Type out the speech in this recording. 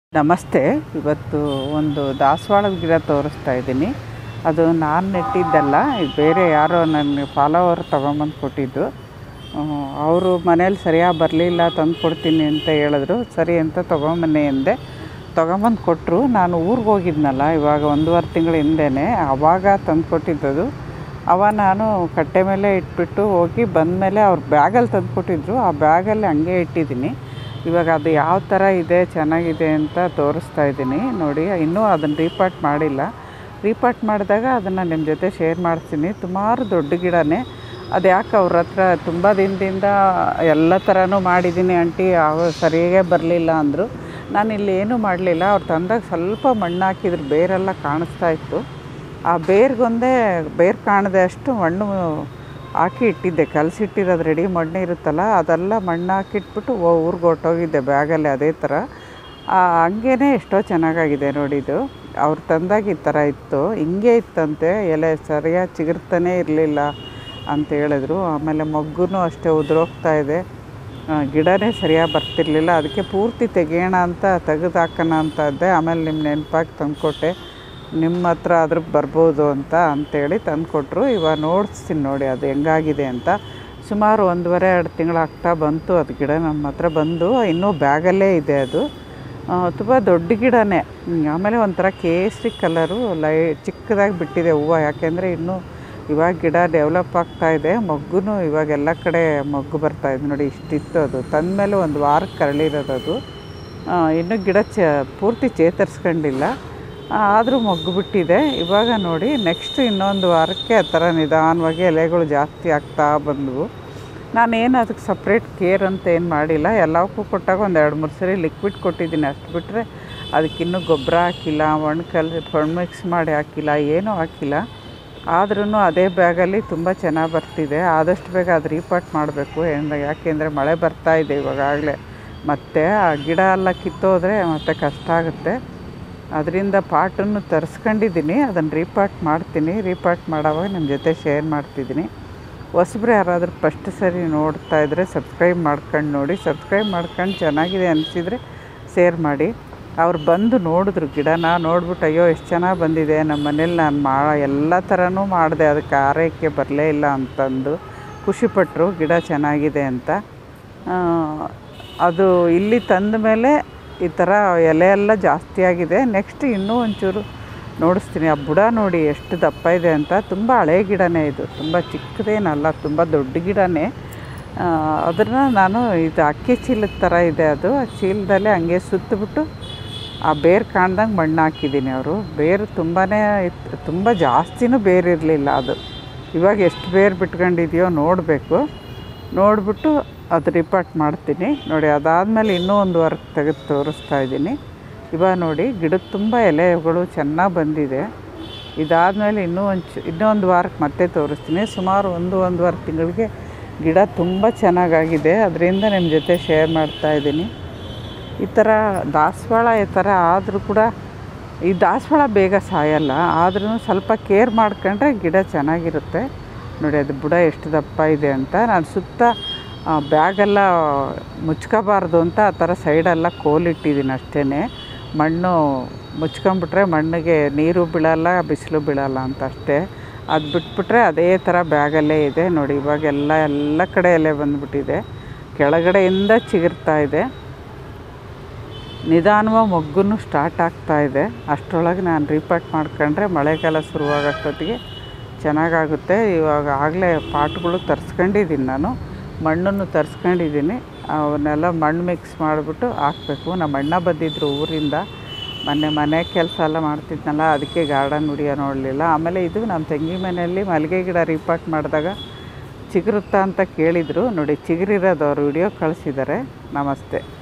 ನಮಸ್ತೆ ಇವತ್ತು ಒಂದು ದಾಸವಾಳದ ಗಿಡ ತೋರಿಸ್ತಾ ಇದ್ದೀನಿ ಅದು ನಾನು ನೆಟ್ಟಿದ್ದಲ್ಲ ಇದು ಬೇರೆ ಯಾರೋ ನನ್ನ ಫಾಲೋವರ್ ತೊಗೊಂಬಂದು ಕೊಟ್ಟಿದ್ದು ಅವರು ಮನೇಲಿ ಸರಿಯಾಗಿ ಬರಲಿಲ್ಲ ತಂದು ಕೊಡ್ತೀನಿ ಅಂತ ಹೇಳಿದ್ರು ಸರಿ ಅಂತ ತೊಗೊಂಬನ್ನಿ ಎಂದೆ ತೊಗೊಂಬಂದು ಕೊಟ್ಟರು ನಾನು ಊರಿಗೆ ಹೋಗಿದ್ನಲ್ಲ ಇವಾಗ ಒಂದೂವರೆ ತಿಂಗಳ ಹಿಂದೆನೇ ಆವಾಗ ತಂದು ಕೊಟ್ಟಿದ್ದದು ಅವ ನಾನು ಕಟ್ಟೆ ಮೇಲೆ ಇಟ್ಬಿಟ್ಟು ಹೋಗಿ ಬಂದಮೇಲೆ ಅವ್ರು ಬ್ಯಾಗಲ್ಲಿ ತಂದು ಕೊಟ್ಟಿದ್ರು ಆ ಬ್ಯಾಗಲ್ಲಿ ಹಂಗೆ ಇಟ್ಟಿದ್ದೀನಿ ಇವಾಗ ಅದು ಯಾವ ಥರ ಇದೆ ಚೆನ್ನಾಗಿದೆ ಅಂತ ತೋರಿಸ್ತಾ ಇದ್ದೀನಿ ನೋಡಿ ಇನ್ನೂ ಅದನ್ನು ರೀಪಾಟ್ ಮಾಡಿಲ್ಲ ರೀಪಾಟ್ ಮಾಡಿದಾಗ ಅದನ್ನು ನಿಮ್ಮ ಜೊತೆ ಶೇರ್ ಮಾಡ್ತೀನಿ ಸುಮಾರು ದೊಡ್ಡ ಗಿಡನೇ ಅದು ಯಾಕೆ ಅವ್ರ ಹತ್ರ ತುಂಬ ದಿನದಿಂದ ಎಲ್ಲ ಥರನೂ ಮಾಡಿದ್ದೀನಿ ಆಂಟಿ ಅವ ಸರಿಯಾಗೇ ಬರಲಿಲ್ಲ ಅಂದರು ನಾನು ಇಲ್ಲಿ ಏನೂ ಮಾಡಲಿಲ್ಲ ಅವ್ರು ತಂದಾಗ ಸ್ವಲ್ಪ ಮಣ್ಣು ಹಾಕಿದ್ರು ಬೇರೆಲ್ಲ ಕಾಣಿಸ್ತಾ ಇತ್ತು ಆ ಬೇರ್ಗೊಂದೇ ಬೇರು ಕಾಣದೆ ಅಷ್ಟು ಮಣ್ಣು ಹಾಕಿ ಇಟ್ಟಿದ್ದೆ ಕಲಸಿಟ್ಟಿರೋದು ರೆಡಿ ಮಣ್ಣು ಇರುತ್ತಲ್ಲ ಅದೆಲ್ಲ ಮಣ್ಣು ಹಾಕಿಟ್ಬಿಟ್ಟು ಊರಿಗೆ ಹೊರ್ಟೋಗಿದ್ದೆ ಬ್ಯಾಗಲ್ಲಿ ಅದೇ ಥರ ಹಂಗೇ ಎಷ್ಟೋ ಚೆನ್ನಾಗಾಗಿದೆ ನೋಡಿದ್ದು ಅವ್ರು ತಂದಾಗ ಈ ಥರ ಇತ್ತು ಹಿಂಗೆ ಇತ್ತಂತೆ ಎಲೆ ಸರಿಯಾಗಿ ಚಿಗುರ್ತಾನೇ ಇರಲಿಲ್ಲ ಅಂತ ಹೇಳಿದ್ರು ಆಮೇಲೆ ಮೊಗ್ಗು ಅಷ್ಟೇ ಉದುರೋಗ್ತಾ ಇದೆ ಆ, ಗಿಡನೇ ಸರಿಯಾಗಿ ಬರ್ತಿರ್ಲಿಲ್ಲ ಅದಕ್ಕೆ ಪೂರ್ತಿ ತೆಗೆಯೋಣ ಅಂತ ತೆಗೆದು ಹಾಕೋಣ ಅಂತ ಇದ್ದೆ ಆಮೇಲೆ ನಿಮ್ಮ ನೆನಪಾಗಿ ತಂದುಕೊಟ್ಟೆ ನಿಮ್ಮ ಹತ್ರ ಆದ್ರೂ ಬರ್ಬೋದು ಅಂತ ಅಂತೇಳಿ ತಂದುಕೊಟ್ರು ಇವಾಗ ನೋಡಿಸ್ತೀನಿ ನೋಡಿ ಅದು ಹೆಂಗಾಗಿದೆ ಅಂತ ಸುಮಾರು ಒಂದೂವರೆ ಎರಡು ತಿಂಗಳು ಆಗ್ತಾ ಬಂತು ಅದು ಗಿಡ ನಮ್ಮ ಹತ್ರ ಬಂದು ಇನ್ನೂ ಬ್ಯಾಗಲ್ಲೇ ಇದೆ ಅದು ತುಂಬ ದೊಡ್ಡ ಗಿಡನೇ ಹ್ಮ್, ಆಮೇಲೆ ಒಂಥರ ಕೇಸರಿ ಕಲರು ಲೈ ಚಿಕ್ಕದಾಗಿ ಬಿಟ್ಟಿದೆ ಹೂವು ಯಾಕೆಂದರೆ ಇನ್ನೂ ಇವಾಗ ಗಿಡ ಡೆವಲಪ್ ಆಗ್ತಾ ಇದೆ ಮೊಗ್ಗು ಇವಾಗ ಎಲ್ಲ ಕಡೆ ಮೊಗ್ಗು ಬರ್ತಾ ಇದೆ ನೋಡಿ ಇಷ್ಟಿತ್ತು ಅದು ತಂದಮೇಲೆ ಒಂದು ವಾರಕ್ಕೆ ಕರಳಿರೋದು ಅದು ಆ, ಇನ್ನೂ ಗಿಡ ಚ ಪೂರ್ತಿ ಚೇತರಿಸ್ಕೊಂಡಿಲ್ಲ ಆದರೂ ಮೊಗ್ಗು ಬಿಟ್ಟಿದೆ ಇವಾಗ ನೋಡಿ ನೆಕ್ಸ್ಟ್ ಇನ್ನೊಂದು ವಾರಕ್ಕೆ ಆ ಥರ ನಿಧಾನವಾಗಿ ಎಲೆಗಳು ಜಾಸ್ತಿ ಆಗ್ತಾ ಬಂದವು ನಾನೇನು ಅದಕ್ಕೆ ಸಪ್ರೇಟ್ ಕೇರ್ ಅಂತ ಏನು ಮಾಡಿಲ್ಲ ಎಲ್ಲವಕ್ಕೂ ಕೊಟ್ಟಾಗ ಒಂದು ಎರಡು ಮೂರು ಸರಿ ಲಿಕ್ವಿಡ್ ಕೊಟ್ಟಿದ್ದೀನಿ ಅಷ್ಟು ಬಿಟ್ಟರೆ ಅದಕ್ಕಿನ್ನೂ ಗೊಬ್ಬರ ಹಾಕಿಲ್ಲ ಒಣಕಲ್ ಫಂಡ್ ಮಿಕ್ಸ್ ಮಾಡಿ ಹಾಕಿಲ್ಲ ಏನೂ ಹಾಕಿಲ್ಲ ಆದ್ರೂ ಅದೇ ಬ್ಯಾಗಲ್ಲಿ ತುಂಬ ಚೆನ್ನಾಗಿ ಬರ್ತಿದೆ ಆದಷ್ಟು ಬೇಗ ಅದು ರೀಪಾಟ್ ಮಾಡಬೇಕು ಯಾಕೆಂದರೆ ಮಳೆ ಬರ್ತಾ ಇದೆ ಇವಾಗಲೇ ಮತ್ತು ಆ ಗಿಡ ಎಲ್ಲ ಕಿತ್ತೋದ್ರೆ ಮತ್ತೆ ಕಷ್ಟ ಆಗುತ್ತೆ ಅದರಿಂದ ಪಾಟನ್ನು ತರಿಸ್ಕೊಂಡಿದ್ದೀನಿ ಅದನ್ನು ರೀಪಾಟ್ ಮಾಡ್ತೀನಿ ರೀಪಾಟ್ ಮಾಡೋವಾಗ ನಿಮ್ಮ ಜೊತೆ ಶೇರ್ ಮಾಡ್ತಿದ್ದೀನಿ ಹೊಸಬ್ರು ಯಾರಾದರೂ ಫಸ್ಟ್ ಸರಿ ನೋಡ್ತಾ ಇದ್ದರೆ ಸಬ್ಸ್ಕ್ರೈಬ್ ಮಾಡ್ಕೊಂಡು ನೋಡಿ ಸಬ್ಸ್ಕ್ರೈಬ್ ಮಾಡ್ಕೊಂಡು ಚೆನ್ನಾಗಿದೆ ಅನಿಸಿದರೆ ಶೇರ್ ಮಾಡಿ ಅವ್ರು ಬಂದು ನೋಡಿದ್ರು ಗಿಡನ ನೋಡ್ಬಿಟ್ಟು ಅಯ್ಯೋ ಎಷ್ಟು ಚೆನ್ನಾಗಿ ಬಂದಿದೆ ನಮ್ಮ ಮನೇಲಿ ನಾನು ಮಾ ಎಲ್ಲ ಥರನೂ ಮಾಡಿದೆ ಅದಕ್ಕೆ ಆರೈಕೆ ಬರಲೇ ಇಲ್ಲ ಅಂತಂದು ಖುಷಿಪಟ್ಟರು ಗಿಡ ಚೆನ್ನಾಗಿದೆ ಅಂತ ಆ, ಅದು ಇಲ್ಲಿ ತಂದ ಮೇಲೆ ಈ ಥರ ಎಲೆ ಎಲ್ಲ ಜಾಸ್ತಿ ಆಗಿದೆ ನೆಕ್ಸ್ಟ್ ಇನ್ನೂ ಒಂಚೂರು ನೋಡಿಸ್ತೀನಿ ಆ ಬುಡ ನೋಡಿ ಎಷ್ಟು ದಪ್ಪ ಇದೆ ಅಂತ ತುಂಬ ಹಳೆ ಗಿಡನೇ ಇದು ತುಂಬ ಚಿಕ್ಕದೇನಲ್ಲ ತುಂಬ ದೊಡ್ಡ ಗಿಡನೇ ಅದನ್ನು ನಾನು ಇದು ಅಕ್ಕಿ ಚೀಲದ ಥರ ಇದೆ ಅದು ಆ ಚೀಲದಲ್ಲೇ ಹಂಗೆ ಸುತ್ತಬಿಟ್ಟು ಆ ಬೇರು ಕಾಣ್ದಂಗೆ ಮಣ್ಣು ಹಾಕಿದ್ದೀನಿ ಅವರು ಬೇರು ತುಂಬಾ ತುಂಬ ಜಾಸ್ತಿನೂ ಬೇರು ಇರಲಿಲ್ಲ ಅದು ಇವಾಗ ಎಷ್ಟು ಬೇರು ಬಿಟ್ಕೊಂಡಿದೆಯೋ ನೋಡಬೇಕು ನೋಡಿಬಿಟ್ಟು ಅದು ರಿಪಾರ್ಟ್ ಮಾಡ್ತೀನಿ ನೋಡಿ ಅದಾದಮೇಲೆ ಇನ್ನೂ ಒಂದು ವಾರ ತೆಗೆದು ತೋರಿಸ್ತಾ ಇದ್ದೀನಿ ಇವಾಗ ನೋಡಿ ಗಿಡದ ತುಂಬ ಎಲೆಗಳು ಚೆನ್ನಾಗಿ ಬಂದಿದೆ ಇದಾದಮೇಲೆ ಇನ್ನೂ ಒಂದು ಇನ್ನೂ ಒಂದು ವಾರಕ್ಕೆ ಮತ್ತೆ ತೋರಿಸ್ತೀನಿ ಸುಮಾರು ಒಂದು ಒಂದೂವರೆ ತಿಂಗಳಿಗೆ ಗಿಡ ತುಂಬ ಚೆನ್ನಾಗಾಗಿದೆ ಅದರಿಂದ ನಿಮ್ಮ ಜೊತೆ ಶೇರ್ ಮಾಡ್ತಾ ಇದ್ದೀನಿ ಈ ಥರ ದಾಸವಾಳ ಈ ಥರ ಆದರೂ ಕೂಡ ಈ ದಾಸವಾಳ ಬೇಗ ಸಾಯಲ್ಲ ಆದ್ರೂ ಸ್ವಲ್ಪ ಕೇರ್ ಮಾಡ್ಕೊಂಡ್ರೆ ಗಿಡ ಚೆನ್ನಾಗಿರುತ್ತೆ ನೋಡಿ ಅದು ಬುಡ ಎಷ್ಟು ದಪ್ಪ ಇದೆ ಅಂತ ನಾನು ಸುತ್ತ ಆ, ಬ್ಯಾಗೆಲ್ಲ ಮುಚ್ಕೋಬಾರ್ದು ಅಂತ ಆ ಥರ ಸೈಡೆಲ್ಲ ಕೋಲಿಟ್ಟಿದ್ದೀನಿ ಅಷ್ಟೇ ಮಣ್ಣು ಮುಚ್ಕೊಂಬಿಟ್ರೆ ಮಣ್ಣಿಗೆ ನೀರು ಬೀಳಲ್ಲ ಬಿಸಿಲು ಬೀಳಲ್ಲ ಅಂತ ಅಷ್ಟೇ ಅದು ಬಿಟ್ಬಿಟ್ರೆ ಅದೇ ಥರ ಬ್ಯಾಗಲ್ಲೇ ಇದೆ ನೋಡಿ ಇವಾಗೆಲ್ಲ ಎಲ್ಲ ಕಡೆ ಎಲೆ ಬಂದುಬಿಟ್ಟಿದೆ ಕೆಳಗಡೆಯಿಂದ ಚಿಗುರ್ತಾ ಇದೆ ನಿಧಾನವಾಗಿ ಮೊಗ್ಗು ಸ್ಟಾರ್ಟ್ ಆಗ್ತಾ ಇದೆ ಅಷ್ಟರೊಳಗೆ ನಾನು ರೀಪಾಟ್ ಮಾಡ್ಕೊಂಡ್ರೆ ಮಳೆಗಾಲ ಶುರುವಾಗೋಷ್ಟೊತ್ತಿಗೆ ಚೆನ್ನಾಗಾಗುತ್ತೆ ಇವಾಗ ಆಗಲೇ ಪಾಟ್ಗಳು ತರಿಸ್ಕೊಂಡಿದ್ದೀನಿ ನಾನು ಮಣ್ಣನ್ನು ತರಿಸ್ಕೊಂಡಿದ್ದೀನಿ ಅವನ್ನೆಲ್ಲ ಮಣ್ಣು ಮಿಕ್ಸ್ ಮಾಡಿಬಿಟ್ಟು ಹಾಕಬೇಕು ನಮ್ಮ ಅಣ್ಣ ಬಂದಿದ್ದರು ಊರಿಂದ ಮೊನ್ನೆ ಮನೆ ಕೆಲಸ ಎಲ್ಲ ಮಾಡ್ತಿದ್ನಲ್ಲ ಅದಕ್ಕೆ ಗಾರ್ಡನ್ ವಿಡಿಯೋ ನೋಡಲಿಲ್ಲ ಆಮೇಲೆ ಇದು ನಮ್ಮ ತಂಗಿ ಮನೆಯಲ್ಲಿ ಮಲ್ಲಿಗೆ ಗಿಡ ರೀಪಾಟ್ ಮಾಡಿದಾಗ ಚಿಗುರುತ್ತಾ ಅಂತ ಕೇಳಿದರು ನೋಡಿ ಚಿಗುರಿರೋದು ಅವರು ವಿಡಿಯೋ ಕಳಿಸಿದ್ದಾರೆ ನಮಸ್ತೆ